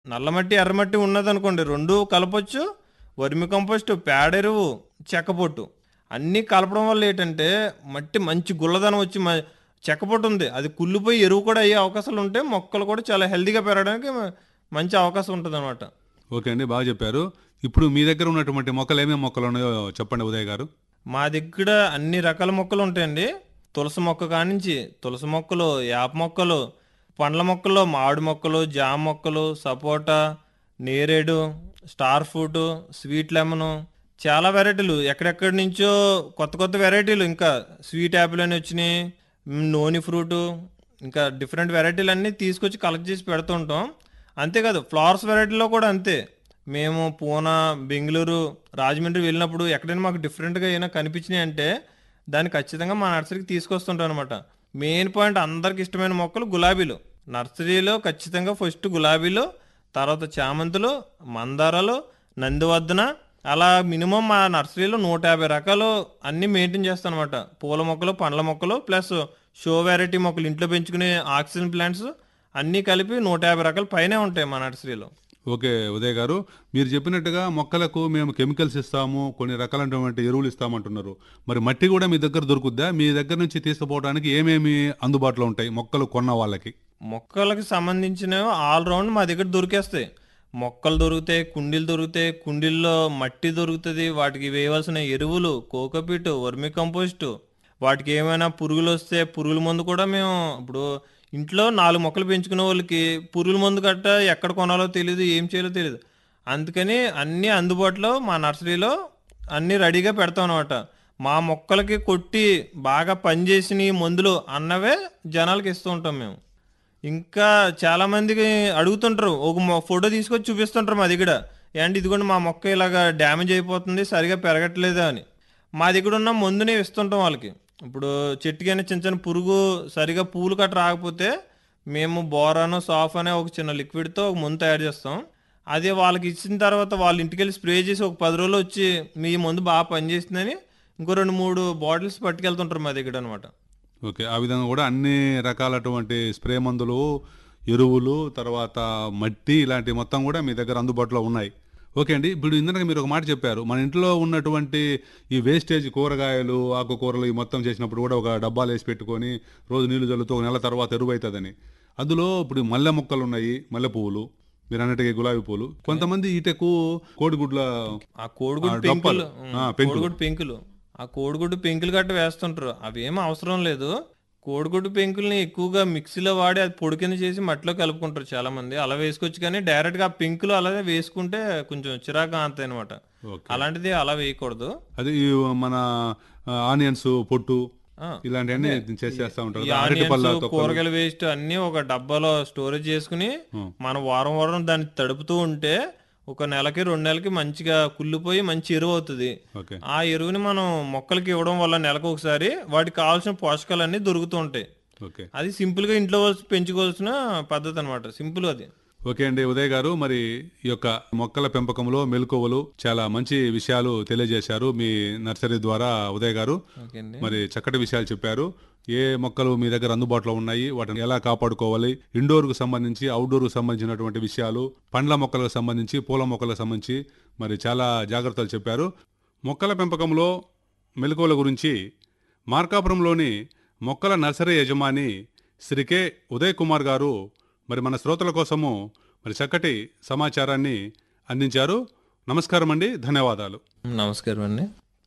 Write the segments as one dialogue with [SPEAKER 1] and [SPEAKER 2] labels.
[SPEAKER 1] నల్లమట్టి ఎర్రమట్టి ఉన్నదనుకోండి రెండు కలపొచ్చు వర్మి కంపోస్ట్ పేడ ఎరువు చెక్కపొట్టు అన్నీ కలపడం వల్ల ఏంటంటే మట్టి మంచి గుల్లదనం వచ్చి మ- చెక్కపొట్టు ఉంది అది కుళ్ళిపోయి ఎరువు కూడా అయ్యే అవకాశాలు ఉంటాయి మొక్కలు కూడా చాలా హెల్తీగా పెరగడానికి మ- మంచి అవకాశం ఉంటుంది అనమాట
[SPEAKER 2] ఓకే అండి బాగా చెప్పారు ఇప్పుడు మీ దగ్గర ఉన్నటువంటి మొక్కలు ఏమేమి మొక్కలు ఉన్నాయో చెప్పండి ఉదయ్ గారు
[SPEAKER 1] మా దగ్గర అన్ని రకాల మొక్కలు ఉంటాయండి తులసి మొక్క కానించి తులసి మొక్కలు యాప మొక్కలు పండ్ల మొక్కలు మామిడి మొక్కలు జామ మొక్కలు సపోటా నేరేడు స్టార్ ఫ్రూట్ స్వీట్ లెమన్ చాలా వెరైటీలు ఎక్కడెక్కడి నుంచో కొత్త కొత్త వెరైటీలు ఇంకా స్వీట్ యాపిల్ అని వచ్చినాయి మ్, నోని ఫ్రూట్ ఇంకా డిఫరెంట్ వెరైటీలు అన్నీ తీసుకొచ్చి కలెక్ట్ చేసి పెడుతూ ఉంటాం అంతేకాదు ఫ్లవర్స్ వెరైటీలో కూడా అంతే మేము పూనా బెంగళూరు రాజమండ్రి వెళ్ళినప్పుడు ఎక్కడైనా మాకు డిఫరెంట్గా ఏమైనా కనిపించినాయి అంటే దాన్ని ఖచ్చితంగా మా నర్సరీకి తీసుకొస్తుంటాం అనమాట మెయిన్ పాయింట్ అందరికి ఇష్టమైన మొక్కలు గులాబీలు నర్సరీలో ఖచ్చితంగా ఫస్ట్ గులాబీలు తర్వాత చామంతులు మందారాలు నందివర్ధన అలా మినిమం మా నర్సరీలో నూట యాభై రకాలు అన్ని మెయింటైన్ చేస్తాను అనమాట పూల మొక్కలు పండ్ల మొక్కలు ప్లస్ షో వెరైటీ మొక్కలు ఇంట్లో పెంచుకునే ఆక్సిజన్ ప్లాంట్స్ అన్నీ కలిపి నూట యాభై రకాల పైనే ఉంటాయి మా నర్సరీలో
[SPEAKER 2] ఓకే ఉదయ్ గారు మీరు చెప్పినట్టుగా మొక్కలకు మేము కెమికల్స్ ఇస్తాము కొన్ని రకాలైనటువంటి ఎరువులు ఇస్తామంటున్నారు మరి మట్టి కూడా మీ దగ్గర దొరుకుద్దా మీ దగ్గర నుంచి తీసుకుపోవడానికి ఏమేమి అందుబాటులో ఉంటాయి మొక్కలు కొన్న వాళ్ళకి
[SPEAKER 1] మొక్కలకు సంబంధించినవి ఆల్ రౌండ్ మా దగ్గర దొరికేస్తాయి మొక్కలు దొరుకుతాయి కుండీలు దొరుకుతాయి కుండీల్లో మట్టి దొరుకుతుంది వాటికి వేయవలసిన ఎరువులు కోకోపీట్ వర్మి కంపోస్ట్ వాటికి ఏమైనా పురుగులు వస్తే పురుగుల మందు కూడా మేము ఇప్పుడు ఇంట్లో నాలుగు మొక్కలు పెంచుకునే వాళ్ళకి పురుగుల మందు గట్ట ఎక్కడ కొనాలో తెలియదు ఏం చేయాలో తెలియదు అందుకని అన్నీ అందుబాటులో మా నర్సరీలో అన్నీ రెడీగా పెడతాం అనమాట మా మొక్కలకి కొట్టి బాగా పనిచేసిన మందులు అన్నవే జనాలకి ఇస్తూ ఉంటాం మేము ఇంకా చాలా మందికి అడుగుతుంటారు ఒక మొ- ఫోటో తీసుకొచ్చి చూపిస్తుంటారు మా దగ్గర ఏంటి ఇదిగోండి మా మొక్క ఇలాగా డ్యామేజ్ అయిపోతుంది సరిగా పెరగట్లేదు అని మా దగ్గర ఉన్న మందుని ఇస్తుంటాం వాళ్ళకి ఇప్పుడు చెట్టుకైనా చిన్న చిన్న పురుగు సరిగా పూలు కట్ట రాకపోతే మేము బోరాను సాఫ్ అనే ఒక చిన్న లిక్విడ్తో ఒక మందు తయారు చేస్తాం అది వాళ్ళకి ఇచ్చిన తర్వాత వాళ్ళ ఇంటికి వెళ్ళి స్ప్రే చేసి ఒక పది రోజులు వచ్చి మీ మందు బాగా పనిచేస్తుందని ఇంకో రెండు మూడు బాటిల్స్ పట్టుకెళ్తుంటారు మా దగ్గర అనమాట
[SPEAKER 2] ఓకే ఆ విధంగా కూడా అన్ని రకాలటువంటి స్ప్రే మందులు ఎరువులు తర్వాత మట్టి ఇలాంటి మొత్తం కూడా మీ దగ్గర అందుబాటులో ఉన్నాయి ఓకే అండి ఇప్పుడు ఇందాక మీరు ఒక మాట చెప్పారు మన ఇంట్లో ఉన్నటువంటి ఈ వేస్టేజ్ కూరగాయలు ఆకుకూరలు ఈ మొత్తం చేసినప్పుడు కూడా ఒక డబ్బాలు వేసి పెట్టుకొని రోజు నీళ్లు చల్లుతూ ఒక నెల తర్వాత ఎరువు అవుతుందని అందులో ఇప్పుడు మల్లె మొక్కలు ఉన్నాయి మల్లె పువ్వులు మీరు అన్నట్టుగా గులాబీ పూలు కొంతమంది ఈటెకు కోడిగుడ్ల
[SPEAKER 1] ఆ కోడిగుడ్డు
[SPEAKER 2] ఆ, డొప్పలు.
[SPEAKER 1] పెంకులు ఉం,
[SPEAKER 2] ఆ, పెంకులు.
[SPEAKER 1] కోడిగుడ్డు పెంకులు ఆ కోడిగుడ్డు పెంకులు గట్ట వేస్తుంటారు అవి ఏం అవసరం లేదు కోడిగుడ్డు పెంకుల్ని ఎక్కువగా మిక్సీలో వాడి అది పొడి కింద చేసి మట్టిలో కలుపుకుంటారు చాలా మంది అలా వేసుకోవచ్చు కానీ డైరెక్ట్ గా ఆ పెంకులు అలాగే వేసుకుంటే కొంచెం చిరాగా అంతాయి అనమాట
[SPEAKER 2] ఓకే
[SPEAKER 1] అలాంటిది అలా వేయకూడదు
[SPEAKER 2] అది ఈ మన ఆనియన్స్ పొట్టు
[SPEAKER 1] ఆ,
[SPEAKER 2] ఇలాంటివన్నీ చేసేస్తా ఉంటారు
[SPEAKER 1] ఈ
[SPEAKER 2] కదా, అరటి పళ్ళ
[SPEAKER 1] ఆనియన్స్
[SPEAKER 2] తొక్కలు.
[SPEAKER 1] కూరగాయల వేస్ట్ అన్ని ఒక డబ్బాలో స్టోరేజ్ చేసుకుని
[SPEAKER 2] ఉం.
[SPEAKER 1] మనం వారం వారం దాన్ని తడుపుతూ ఉంటే ఒక నెలకి రెండు నెలలకి మంచిగా కుళ్ళిపోయి మంచి ఎరువు అవుతుంది
[SPEAKER 2] ఓకే
[SPEAKER 1] ఆ ఎరువుని మనం మొక్కలకి ఇవ్వడం వల్ల నెలకు ఒకసారి వాటికి కావాల్సిన పోషకాలన్నీ దొరుకుతూ ఉంటాయి
[SPEAKER 2] ఓకే
[SPEAKER 1] అది సింపుల్ గా ఇంట్లో వలసి పెంచుకోవాల్సిన పద్ధతి అనమాట సింపుల్ అది
[SPEAKER 2] ఓకే అండి ఉదయ్ గారు మరి ఈ యొక్క మొక్కల పెంపకంలో మెలకువలు చాలా మంచి విషయాలు తెలియజేశారు మీ నర్సరీ ద్వారా ఉదయ్ గారు
[SPEAKER 1] ఓకే అండి
[SPEAKER 2] మరి చక్కటి విషయాలు చెప్పారు ఏ మొక్కలు మీ దగ్గర అందుబాటులో ఉన్నాయి వాటిని ఎలా కాపాడుకోవాలి ఇండోర్ కు సంబంధించి అవుట్డోర్ కు సంబంధించినటువంటి విషయాలు పండ్ల మొక్కలకు సంబంధించి పూల మొక్కలకు సంబంధించి మరి చాలా జాగ్రత్తలు చెప్పారు మొక్కల పెంపకంలో మెలకువల గురించి మార్కాపురంలోని మొక్కల నర్సరీ యజమాని శ్రీ కె ఉదయ్ కుమార్ గారు మరి మన శ్రోతల కోసము మరి చక్కటి సమాచారాన్ని అందించారు నమస్కారం అండి ధన్యవాదాలు
[SPEAKER 1] నమస్కారం అండి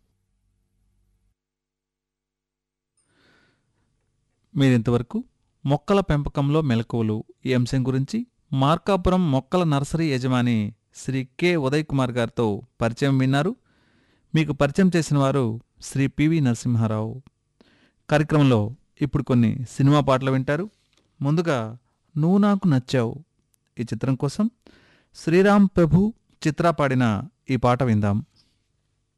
[SPEAKER 3] మీరింతవరకు మొక్కల పెంపకంలో మెలకువలు ఈ అంశం గురించి మార్కాపురం మొక్కల నర్సరీ యజమాని శ్రీ కె ఉదయ్ కుమార్ గారితో పరిచయం విన్నారు మీకు పరిచయం చేసిన వారు శ్రీ పివి నరసింహారావు కార్యక్రమంలో ఇప్పుడు కొన్ని సినిమా పాటలు వింటారు ముందుగా నువ్వు నాకు నచ్చావు ఈ చిత్రం కోసం శ్రీరామ్ ప్రభు చిత్ర పాడిన ఈ పాట విందాం